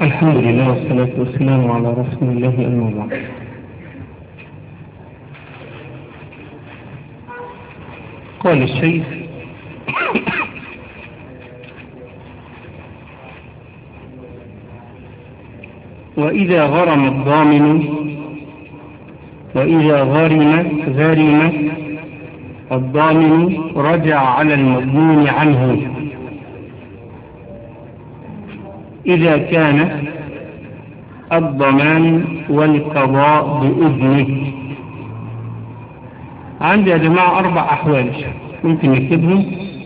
الحمد لله والصلاة والسلام على رسول الله أما بعد قال الشيخ وإذا غرم الضامن وإذا غرم غرم الضامن رجع على المضمون عنه إذا كان الضمان والقضاء بإذنه عندي يا جماعة أربع أحوال ممكن نكتبهم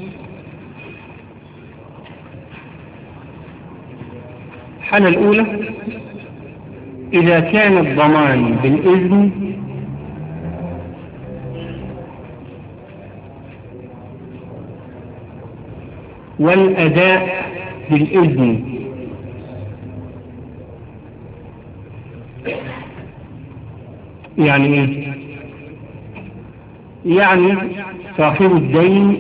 الحالة الأولى إذا كان الضمان بالإذن والأداء بالإذن يعني ايه يعني صاحب الدين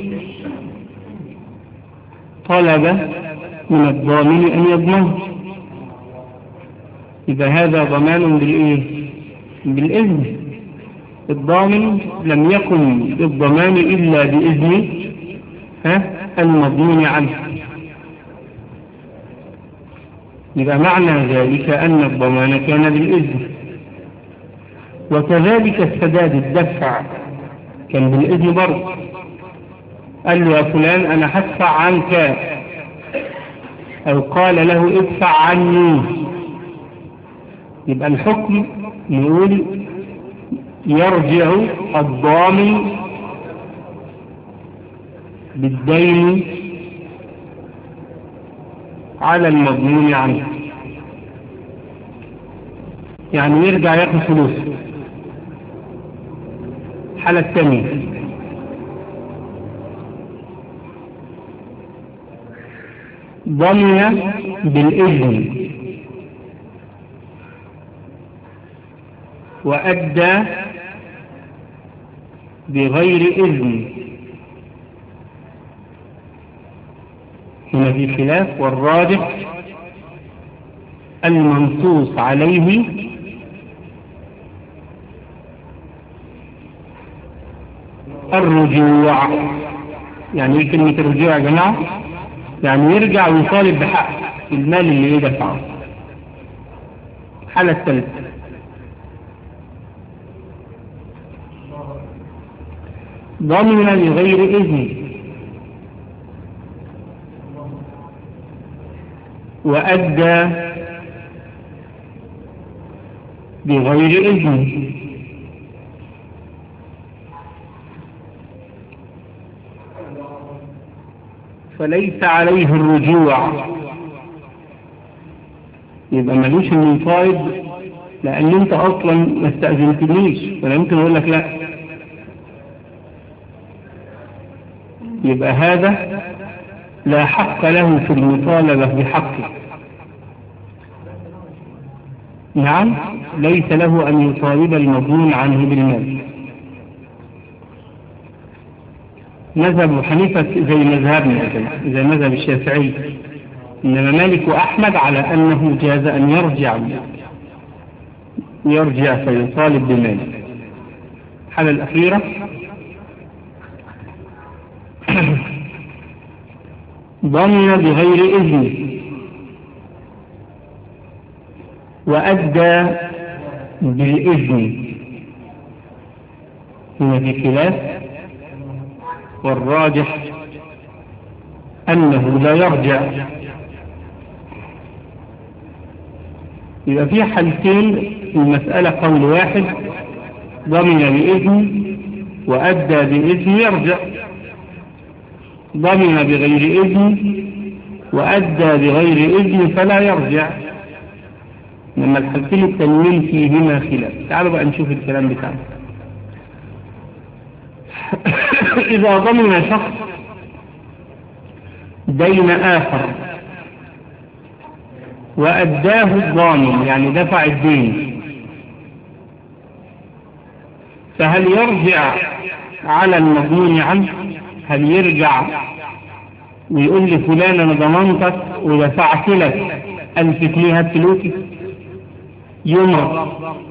طلب من الضامن ان يضمنه يبقى هذا ضمان بالايه بالاذن الضامن لم يكن بالضمان الا باذن ها المضمون عنه يبقى معنى ذلك ان الضمان كان بالاذن وكذلك السداد الدفع كان بالإذن برضه قال له يا فلان أنا هدفع عنك أو قال له ادفع عني يبقى الحكم يقول يرجع الضامن بالدين على المضمون عنه يعني يرجع ياخد فلوسه الحالة الثانية ضمن بالإذن وأدى بغير إذن هنا في خلاف والراجح المنصوص عليه الرجوع يعني ايه كلمة الرجوع يا جماعة يعني يرجع ويطالب بحق المال اللي ايه دفعه الحالة الثالثة ضمن لغير إذن وأدى بغير إذن فليس عليه الرجوع يبقى ملوش المنفايد لأن انت أصلا ما استأذنتنيش فلا يمكن أقول لك لا يبقى هذا لا حق له في المطالبة بحقه نعم ليس له أن يطالب المظلوم عنه بالمال مذهب حنيفة زي مذهبنا زي مذهب الشافعي إنما مالك وأحمد على أنه جاز أن يرجع يرجع فيطالب بمال الحالة الأخيرة ضمن بغير إذن وأدى بالإذن هنا في خلاف والراجح أنه لا يرجع يبقى في حالتين المسألة قول واحد ضمن بإذن وأدى بإذن يرجع ضمن بغير إذن وأدى بغير إذن فلا يرجع لما الحالتين التنوين فيهما خلاف تعالوا بقى نشوف الكلام بتاعنا إذا ضمن شخص دين آخر وأداه الضامن يعني دفع الدين فهل يرجع على المضمون عنه هل يرجع ويقول لي فلان أنا ضمنتك ودفعت لك ألف جنيه هات فلوسي يمر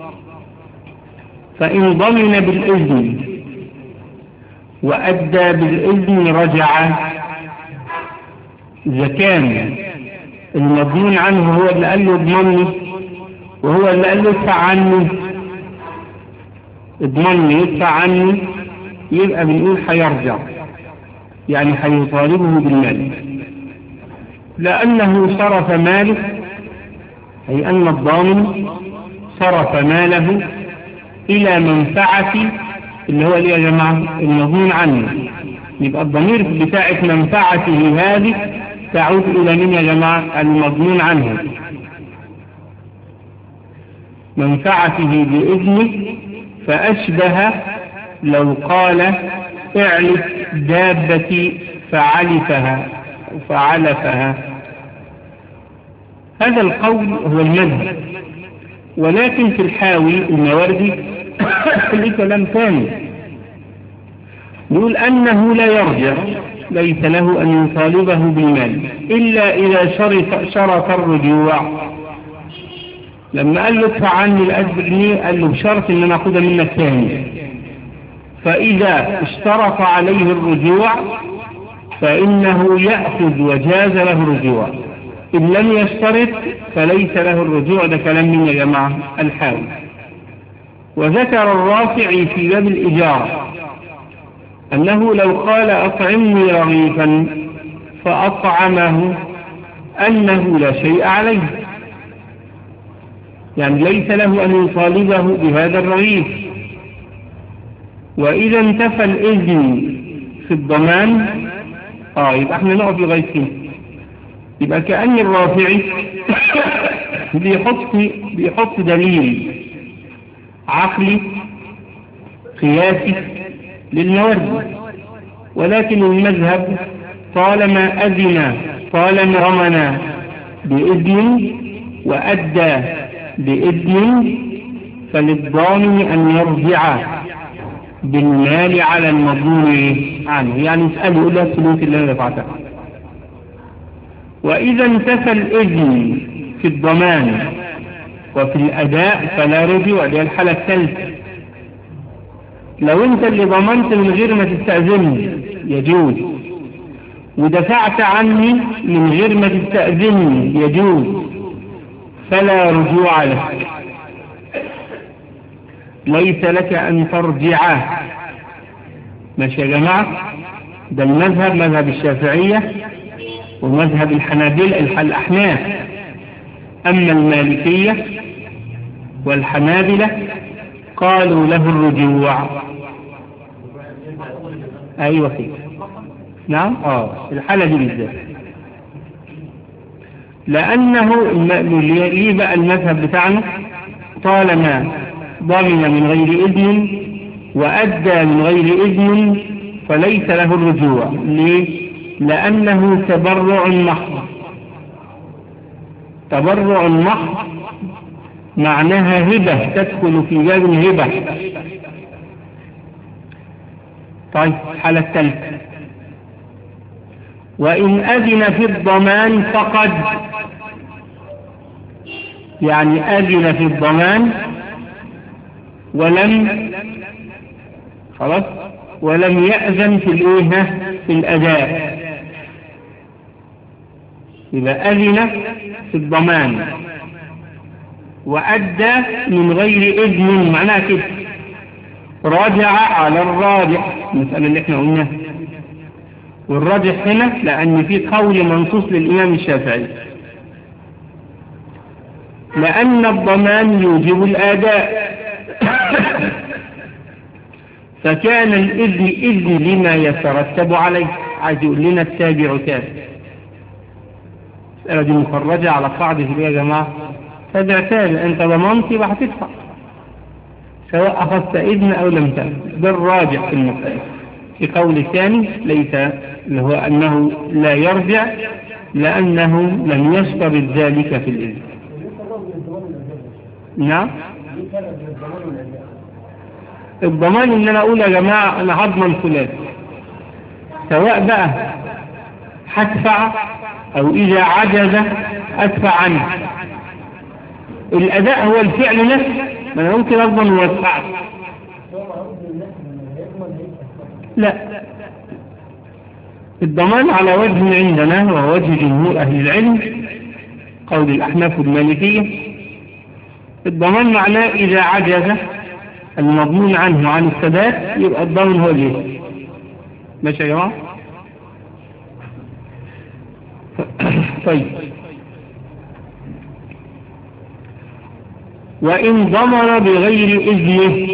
فإن ضمن بالإذن وأدى بالإذن رجع إذا كان المضمون عنه هو اللي قال له اضمني وهو اللي قال له ادفع عني اضمني يدفع عني يبقى بنقول هيرجع يعني هيطالبه بالمال لأنه صرف ماله أي أن الضامن صرف ماله إلى منفعة اللي هو اللي يا جماعة المضمون عنه يبقى الضمير بتاعة منفعته هذه تعود إلى من يا جماعة المضمون عنه منفعته بإذنه فأشبه لو قال اعلف دابتي فعلفها فعلفها هذا القول هو المذهب ولكن في الحاوي المواردي ليه كلام ثاني يقول أنه لا يرجع ليس له أن يطالبه بالمال إلا إذا شرط, شرط الرجوع لما قال له ادفع عني الألف جنيه قال له بشرط ان انا اخدها منك ثاني فإذا اشترط عليه الرجوع فإنه يأخذ وجاز له الرجوع إن لم يشترط فليس له الرجوع ده كلام من يا جماعة الحاوي وذكر الرافع في باب الإجارة أنه لو قال أطعمني رغيفا فأطعمه أنه لا شيء عليه يعني ليس له أن يطالبه بهذا الرغيف وإذا انتفى الإذن في الضمان آه يبقى احنا نقف لغاية هنا يبقى كأن الرافعي بيحط بيحط دليل عقلي قياسي للمورد ولكن المذهب طالما أذن طالما رمنا بإذن وأدى بإذن فللضامن أن يرجع بالمال على المضمون عنه يعني اسأله يقول له الفلوس اللي أنا دفعتها وإذا انتفى الإذن في الضمان وفي الأداء فلا رجوع دي الحالة الثالثة لو انت اللي ضمنت من غير ما تستأذني يجوز ودفعت عني من غير ما تستأذني يجوز فلا رجوع لك ليس لك أن ترجع ماشي يا جماعة ده المذهب مذهب الشافعية ومذهب الحنابل الأحناف أما المالكية والحنابلة قالوا له الرجوع أيوة خير نعم اه الحالة دي بالذات لأنه ليه بقى المذهب بتاعنا طالما ضمن من غير إذن وأدى من غير إذن فليس له الرجوع ليه؟ لأنه تبرع محض تبرع محض معناها هبة تدخل في باب الهبة طيب الحالة الثالثة وإن أذن في الضمان فقد يعني أذن في الضمان ولم خلاص ولم يأذن في الإيه في الأداء إذا أذن في الضمان وأدى من غير إذن معناها كده راجع على الراجح المسألة اللي احنا قلناها والراجح هنا لأن في قول منصوص للإمام الشافعي لأن الضمان يوجب الآداء فكان الإذن إذن لما يترتب عليه عايز يقول لنا التابع تابع المسألة دي مخرجة على قاعدة يا جماعة تابع تابع أنت ضمنت يبقى هتدفع سواء أخذت إذن أو لم تأخذ ده الراجح في المسألة في قول ثاني ليس اللي هو أنه لا يرجع لأنه لم يشترط ذلك في الإذن نعم الضمان ان انا اقول يا جماعة انا هضمن فلان سواء بقى هدفع او اذا عجز أدفع عنه الأداء هو الفعل نفسه ما أنا ممكن أضمن وأدفعه لا الضمان على وجه عندنا وهو وجه جمهور أهل العلم قول الأحناف المالكية الضمان معناه إذا عجز المضمون عنه عن السداد يبقى الضامن هو اللي ماشي يا جماعة طيب وإن ضمن بغير إذنه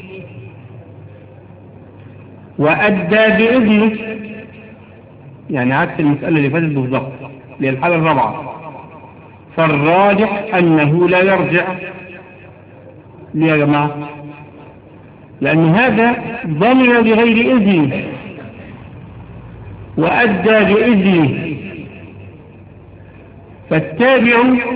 وأدى بإذنه يعني عكس المسألة اللي فاتت بالضبط اللي هي الحالة الرابعة فالراجح أنه لا يرجع ليه يا جماعة لأن هذا ضمن بغير إذنه وأدى بإذنه فالتابع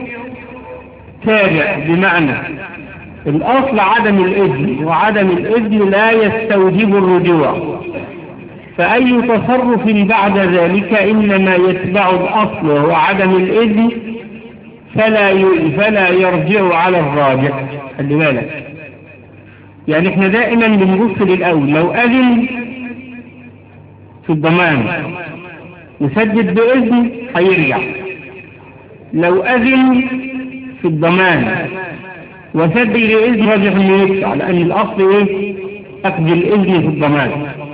تابع بمعنى الأصل عدم الإذن وعدم الإذن لا يستوجب الرجوع فأي تصرف بعد ذلك إنما يتبع الأصل وهو عدم الإذن فلا فلا يرجع على الراجع خلي بالك يعني احنا دائما بنبص للأول لو أذن في الضمان وسدد بإذن هيرجع لو أذن في الضمان وسدد بإذن راجع انه يدفع لأن الأصل إيه؟ أخذ الإذن في الضمان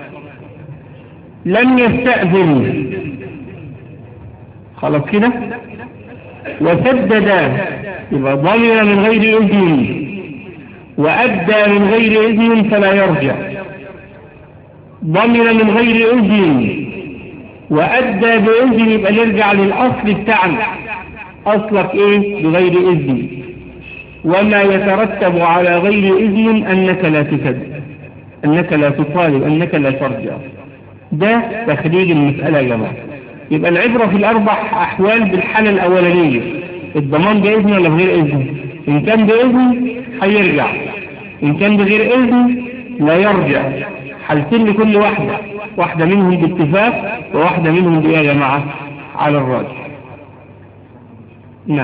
لم يستأذن خلاص كده وسدد يبقى ضمن من غير إذن وأدى من غير إذن فلا يرجع ضمن من غير إذن وأدى بإذن يبقى نرجع للأصل بتاعنا أصلك إيه بغير إذن وما يترتب على غير إذن أنك لا تسد أنك لا تطالب أنك لا ترجع ده تخريج المسألة يا جماعة يبقى العبرة في الأربع أحوال بالحالة الأولانية الضمان بإذن ولا بغير إذن إن كان بإذن هيرجع إن كان بغير إذن لا يرجع حالتين لكل واحدة واحدة منهم باتفاق وواحدة منهم بإيه يا جماعة على الراجح نعم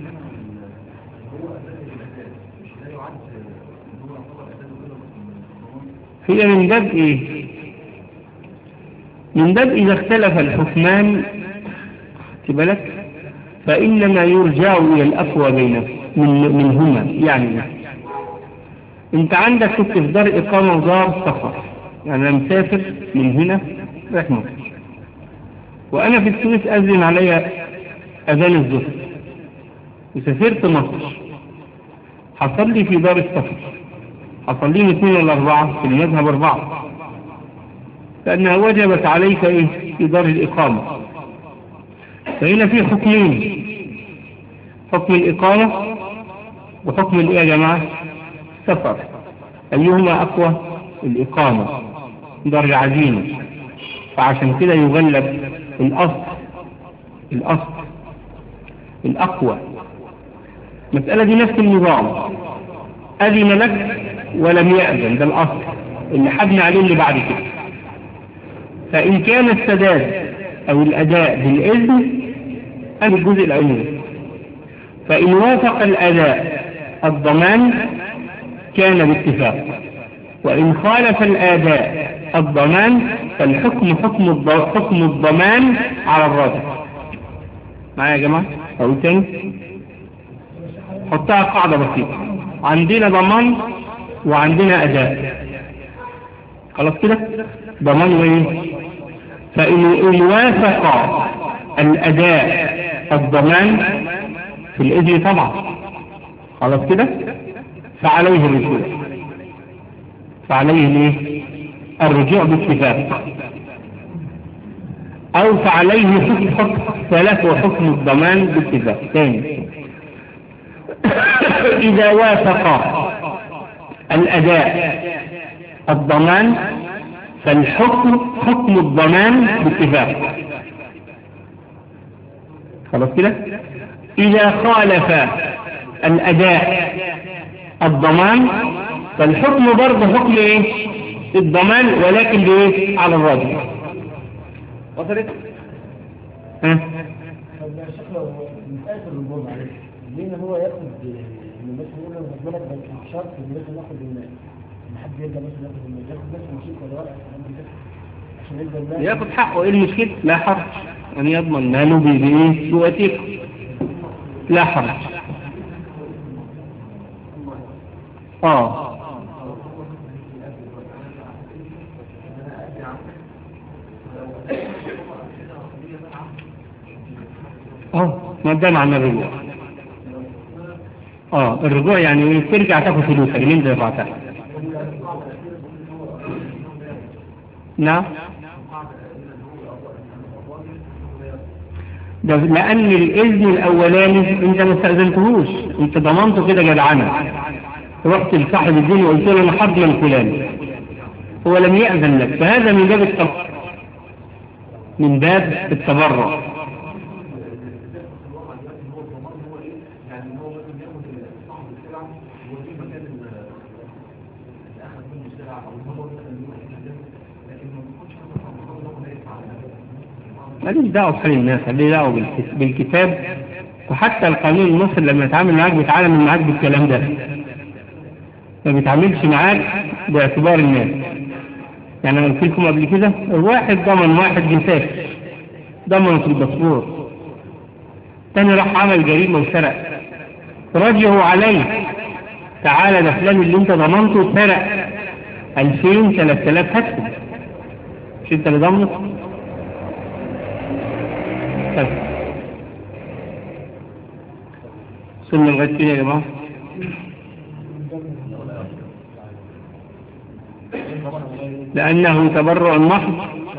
هي من باب ايه من باب اذا اختلف الحكمان بالك فانما يرجع الى الاقوى بينهم من منهما يعني انت عندك كنت في دار اقامه ودار سفر يعني انا مسافر من هنا رايح مصر وانا في السويس اذن علي اذان الظهر وسافرت مصر حصل لي في دار السفر حصل لي اثنين ولا اربعه في المذهب اربعه لانها وجبت عليك ايه في دار الاقامه فهنا في حكمين حكم الاقامه وحكم الايه يا جماعه سفر أيهما أقوى الإقامة درجة عزيمة فعشان كده يغلب الأصل الأصل الأقوى المسألة دي نفس النظام أذن لك ولم يأذن ده الأصل اللي حبنا عليه اللي بعد كده فإن كان السداد أو الأداء بالإذن هذا الجزء الأول فإن وافق الأداء الضمان كان باتفاق وإن خالف الآداء الضمان فالحكم حكم حكم الضمان على الراجح معايا يا جماعة أقول تاني حطها قاعدة بسيطة عندنا ضمان وعندنا أداء خلاص كده ضمان وإيه فإن وافق الأداء الضمان في الإذن طبعا خلاص كده فعليه الرجوع فعليه الايه الرجوع باتفاق او فعليه حكم ثلاث وحكم الضمان باتفاق ثاني اذا وافق الاداء الضمان فالحكم حكم الضمان باتفاق خلاص كده اذا خالف الاداء الضمان فالحكم برضه حكم ايه الضمان ولكن بايه على الراجل وصلت ها مسألة الرجوع معلش ليه هو ياخد من بس يقول له خد بالك بس شرط ان لازم ناخد المال ان حد يرجع بس ياخد المال ياخد بس مشيك ولا ورقة عشان يرجع المال ياخد حقه ايه المشكلة لا حرج ان يضمن ماله بايه بوثيقة لا حرج اه اه ما ده معنى الرجوع اه الرجوع يعني ايه ترجع تاخد فلوسك اللي انت دفعتها نعم ده لأن الإذن الأولاني أنت ما استأذنتهوش أنت ضمنته كده جدعنة رحت لصاحب الدين وقلت له أنا حضن الفلاني هو لم يأذن لك فهذا من باب التبرع من باب التبرع ماليش دعوة بحال الناس ليه دعوة بالك- بالكتاب وحتى القانون المصري لما يتعامل معاك بيتعامل معاك بالكلام ده ما بيتعاملش معاك باعتبار الناس يعني انا قلت لكم قبل كده واحد ضمن واحد بيسافر ضمنه في الباسبور تاني راح عمل جريمة وسرق رجعوا عليه تعالى ده فلان اللي انت ضمنته سرق 2000 3000 هاتهم مش انت اللي ضمنه طيب وصلنا لغاية كده يا جماعة لأنه تبرع محض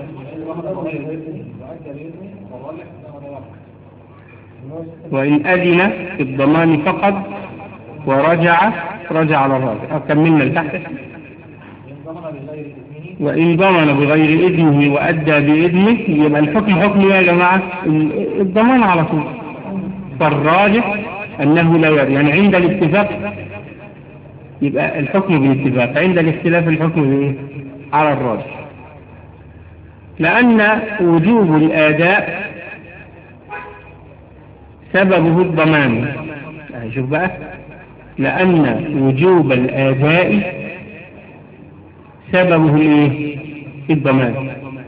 وإن أذن في الضمان فقط ورجع رجع على الراجع كملنا لتحت وإن ضمن بغير إذنه وأدى بإذنه يبقى الحكم حكم إيه يا جماعة ال- الضمان على طول فالراجح أنه لا يرى يعني عند الاتفاق يبقى الحكم بالاتفاق عند الاختلاف الحكم بإيه على الراجح لأن وجوب الآداء سببه الضمان آه، شوف بقى لأن وجوب الآداء سببه الايه الضمان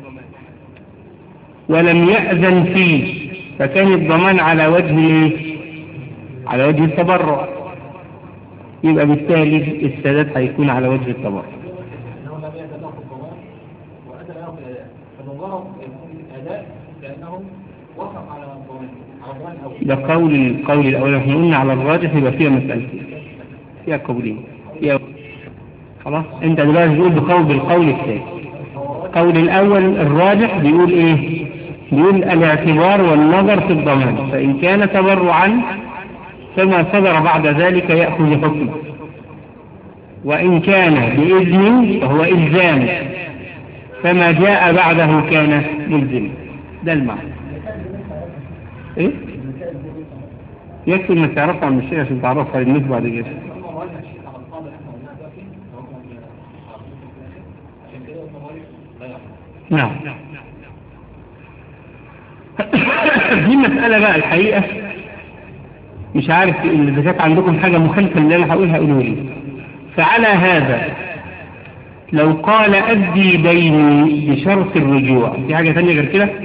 ولم يأذن فيه فكان الضمان على وجه الايه على وجه التبرع يبقى بالتالي السداد هيكون على وجه التبرع انه لم يأتى له الضمان وأتى له الأداء فالنظام يكون الأداء لأنه وقف على الضمان على الضمان الأول ده قول القول الأول احنا قلنا على الراجح يبقى فيها مسألة فيها قولين فيها خلاص انت دلوقتي بتقول بقول بالقول الثاني القول الأول الراجح بيقول ايه بيقول الاعتبار والنظر في الضمان فإن كان تبرعا فما صدر بعد ذلك يأخذ حكمه وإن كان بإذن فهو إلزام فما جاء بعده كان ملزما ده المعنى ايه يكفي انك تعرفها عن الشيء عشان تعرفها للناس بعد كده ثم راجع الشيء على القاضي احنا قلناها دلوقتي حكم عشان كده الضمان لا يحكم نعم دي مسألة بقى الحقيقة مش عارف إذا كانت عندكم حاجة مخالفة اللي أنا هقولها قولوا لي فعلى هذا لو قال أدي ديني بشرط الرجوع في حاجة ثانية غير كده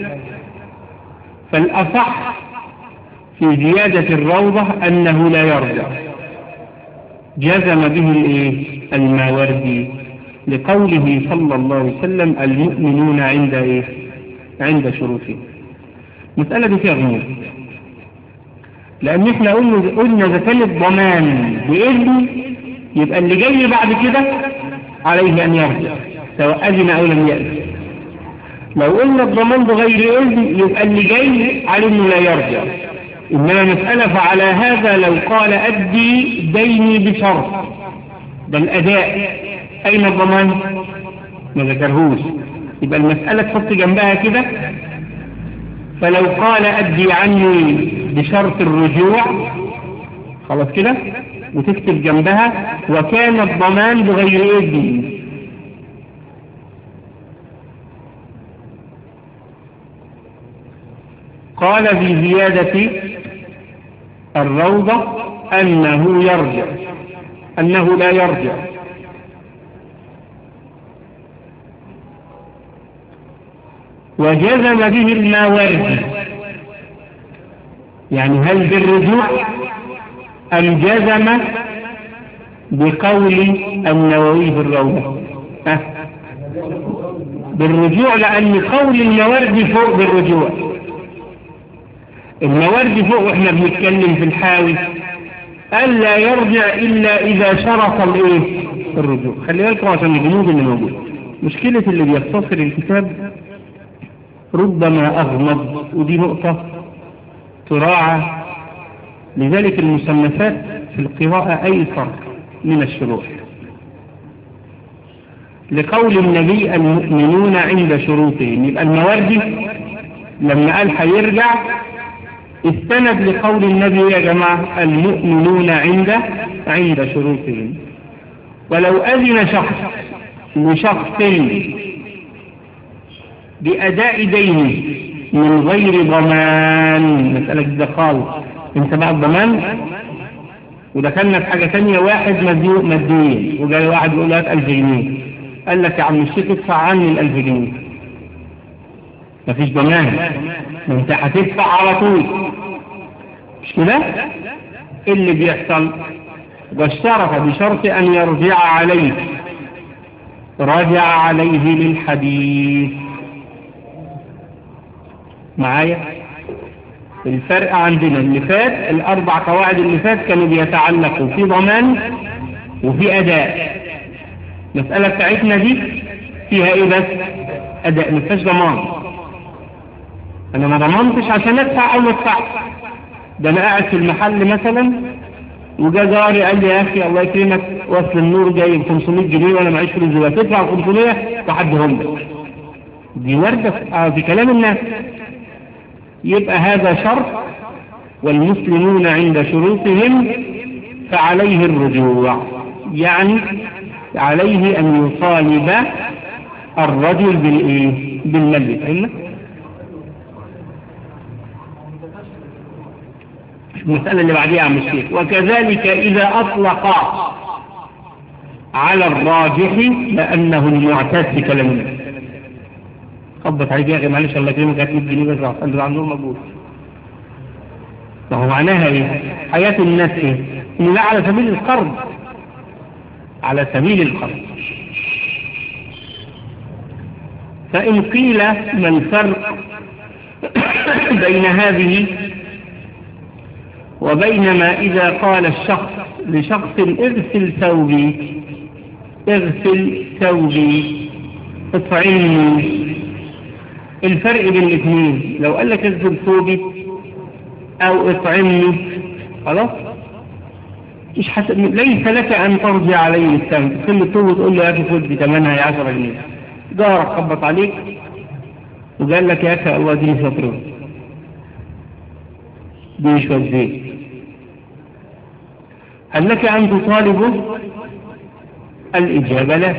فالأصح في زيادة الروضة أنه لا يرجع جزم به الإيه؟ الماوردي لقوله صلى الله عليه وسلم المؤمنون عند إيه؟ عند شروطهم مسألة دي فيها غموض لأن احنا قلنا قلنا إذا كان الضمان بإذن يبقى اللي جاي بعد كده عليه أن يرجع سواء أذن أو لم يأذن لو قلنا الضمان بغير إذن يبقى اللي جاي عليه أنه لا يرجع إنما مسألة فعلى هذا لو قال أدي ديني بشرط ده الأداء أين الضمان ما ذكرهوش يبقى المسألة تحط جنبها كده فلو قال أدي عني بشرط الرجوع خلاص كده وتكتب جنبها وكان الضمان بغير إذن قال في زيادة الروضة أنه يرجع أنه لا يرجع وجزم به الماوردي يعني هل بالرجوع أم جزم بقول النووي في الروضة أه؟ بالرجوع لأن قول الماوردي فوق بالرجوع الماوردي فوق واحنا بنتكلم في الحاوي ألا يرجع إلا إذا شرط الإيه الرجوع خلي بالكم عشان الجنود اللي موجود مشكلة اللي بيختصر الكتاب ربما أغمض ودي نقطة تراعى لذلك المصنفات في القراءة أيسر من الشروح لقول النبي المؤمنون عند شروطهم يبقى المواردي لما قال هيرجع استند لقول النبي يا جماعة المؤمنون عند عند شروطهم ولو أذن شخص لشخص بأداء دينه من غير ضمان مسألة جدا خالص انت بقى الضمان ودخلنا في حاجة تانية واحد مديون مديون وجاي واحد يقول لك 1000 جنيه قال لك يا عم الشيخ ادفع عني ال 1000 جنيه مفيش ضمان انت هتدفع على طول مش كده؟ ايه اللي بيحصل؟ واشترط بشرط ان يرجع عليه رجع عليه للحديث معايا الفرق عندنا اللي فات الاربع قواعد اللي فات كانوا بيتعلقوا في ضمان وفي اداء المسألة بتاعتنا دي فيها ايه بس اداء ما فيهاش ضمان انا ما ضمنتش عشان ادفع او ما ادفعش ده انا قاعد في المحل مثلا وجا جاري قال لي يا اخي الله يكرمك وصل النور جاي ب 500 جنيه وانا معيش فلوس دلوقتي تدفع 500 وحدهم لك دي وردة اه في كلام الناس يبقى هذا شرط والمسلمون عند شروطهم فعليه الرجوع يعني عليه أن يطالب الرجل بالإيه بالمل فهمنا المسألة اللي بعديها عم الشيخ وكذلك إذا أطلق على الراجح لأنه المعتاد في كلام الناس خبط عليك يا أخي معلش الله يكرمك هات 100 جنيه بس عشان عندهم مقبول ما هو معناها ايه حياة الناس ايه ان لا على سبيل القرض على سبيل القرض فإن قيل ما الفرق بين هذه وبينما إذا قال الشخص لشخص اغسل ثوبي اغسل ثوبي اطعمني الفرق بين الاثنين لو قال لك اغسل ثوبي او اطعمني خلاص مش حس... ليس لك ان ترجع عليه الثمن تسلم الثوب وتقول له يا اخي خد دي ثمنها يا 10 جنيه جارك خبط عليك وقال لك يا اخي الله اديني شطرين دي شويه زيت هل لك ان تطالبه الاجابه لا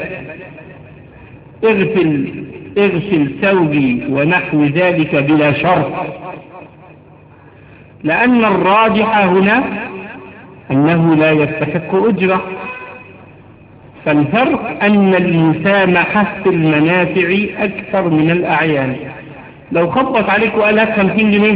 اغسل اغسل ثوبي ونحو ذلك بلا شرط لأن الراجح هنا أنه لا يستحق أجرة فالفرق أن المسامحة في المنافع أكثر من الأعيان لو خبط عليك وقال هات 50 جنيه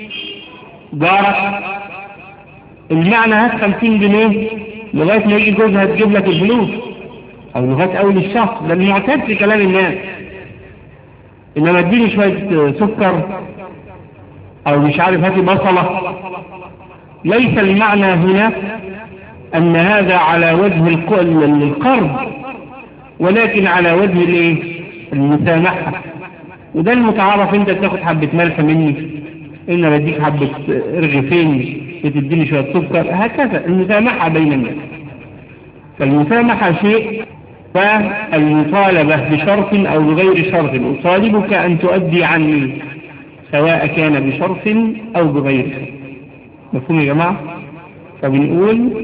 جارك المعنى هات 50 جنيه لغاية ما يجي جوزها تجيب لك الفلوس أو لغاية أول الشهر ده المعتاد في كلام الناس إنما اديني شوية سكر او مش عارف هاتي بصلة ليس المعنى هنا ان هذا على وجه القرض ولكن على وجه الايه المسامحة وده المتعارف انت تاخد حبة ملح مني ان بديك حبة رغيفين بتديني شوية سكر هكذا المسامحة بين الناس فالمسامحة شيء فالمطالبة بشرط او بغير شرط اطالبك ان تؤدي عني سواء كان بشرط أو بغير شرط مفهوم يا جماعة فبنقول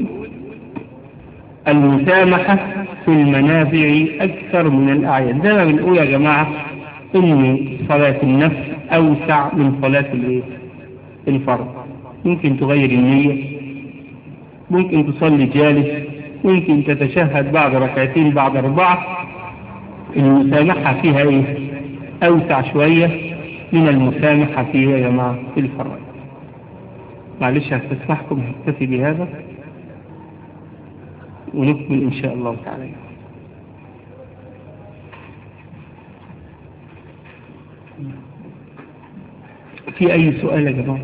المسامحة في المنافع أكثر من الأعيان زي ما بنقول يا جماعة إن صلاة النفس أوسع من صلاة الفرض ممكن تغير النية ممكن تصلي جالس ممكن تتشهد بعد ركعتين بعد أربعة المسامحة فيها إيه أوسع شوية من المسامحة فيها يا جماعة في الفرائض معلش هستسمحكم هكتفي بهذا ونكمل إن شاء الله تعالى في أي سؤال يا جماعة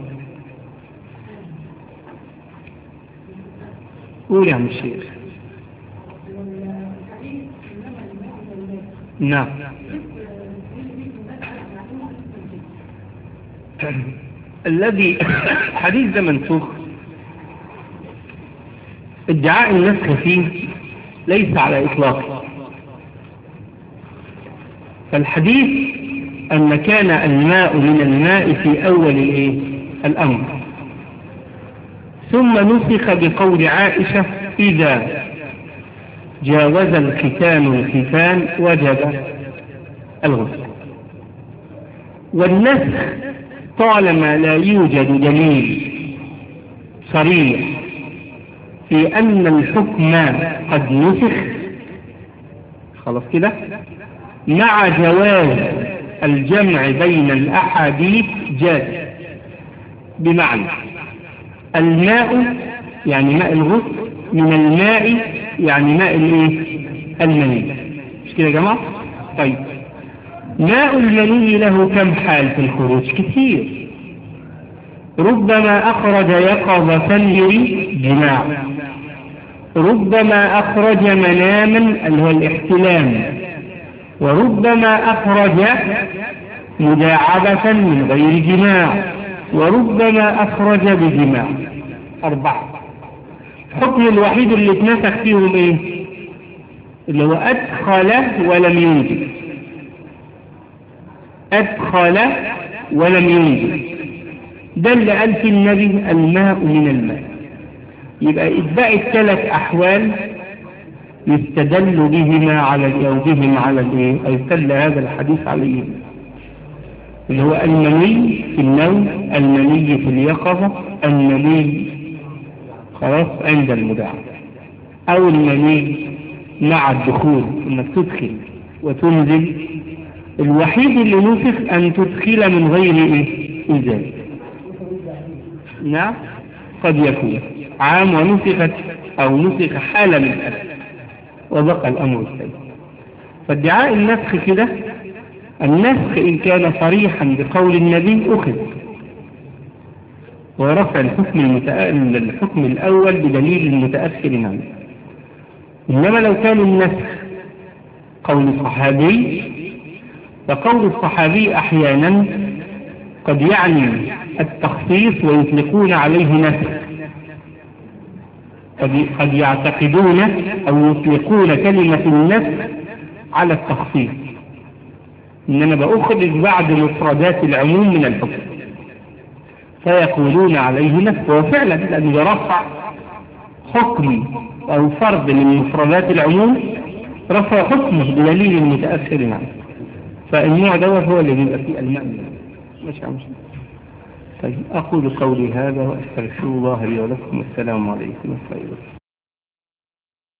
قول يا عم الشيخ نعم الذي حديث ده منسوخ ادعاء النسخ فيه ليس على إطلاقه فالحديث أن كان الماء من الماء في أول الإيه؟ الأمر ثم نسخ بقول عائشة إذا جاوز الختان الختان وجب الغسل والنسخ طالما لا يوجد دليل صريح في أن الحكم قد نسخ خلاص كده مع جواز الجمع بين الأحاديث جاز بمعنى الماء يعني ماء الغسل من الماء يعني ماء الايه المني مش كده يا جماعة طيب ماء المني له كم حال في الخروج كثير ربما أخرج يقظة لجماع ربما أخرج مناما اللي هو الاحتلام وربما أخرج مداعبة من غير جماع وربما أخرج بجماع أربعة الحكم الوحيد اللي اتنسخ فيهم ايه اللي هو أدخل ولم ينجب أدخل ولم ينجب ده اللي قال في النبي الماء من الماء يبقى إتباع الثلاث أحوال يستدل بهما على أو بهم على الإيه أو يستدل هذا الحديث عليه اللي هو المني في النوم المني في اليقظة المني خلاص عند المداعبة أو المني مع الدخول إنك تدخل وتنزل الوحيد اللي نسخ أن تدخل من غير إيه إنزال نعم قد يكون عام ونسخت أو نسخ حالة من الأسف وبقى الأمر السيد فادعاء النسخ كده النسخ إن كان صريحا بقول النبي أخذ ورفع الحكم المتأ... الحكم الأول بدليل المتأخر عنه إنما لو كان النسخ قول صحابي فقول الصحابي أحيانا قد يعني التخصيص ويطلقون عليه نسخ قد قد يعتقدون أو يطلقون كلمة النسخ على التخصيص إن أنا بأخرج بعد مفردات العموم من الحكم فيقولون عليه نسخ وفعلا لأنه رفع حكم أو فرض من مفردات العموم رفع حكمه بدليل المتأثر عنه فالنوع دوت هو اللي بيبقى فيه الماء مش مش طيب أقول قولي هذا وأستغفر الله لي ولكم والسلام عليكم ورحمة الله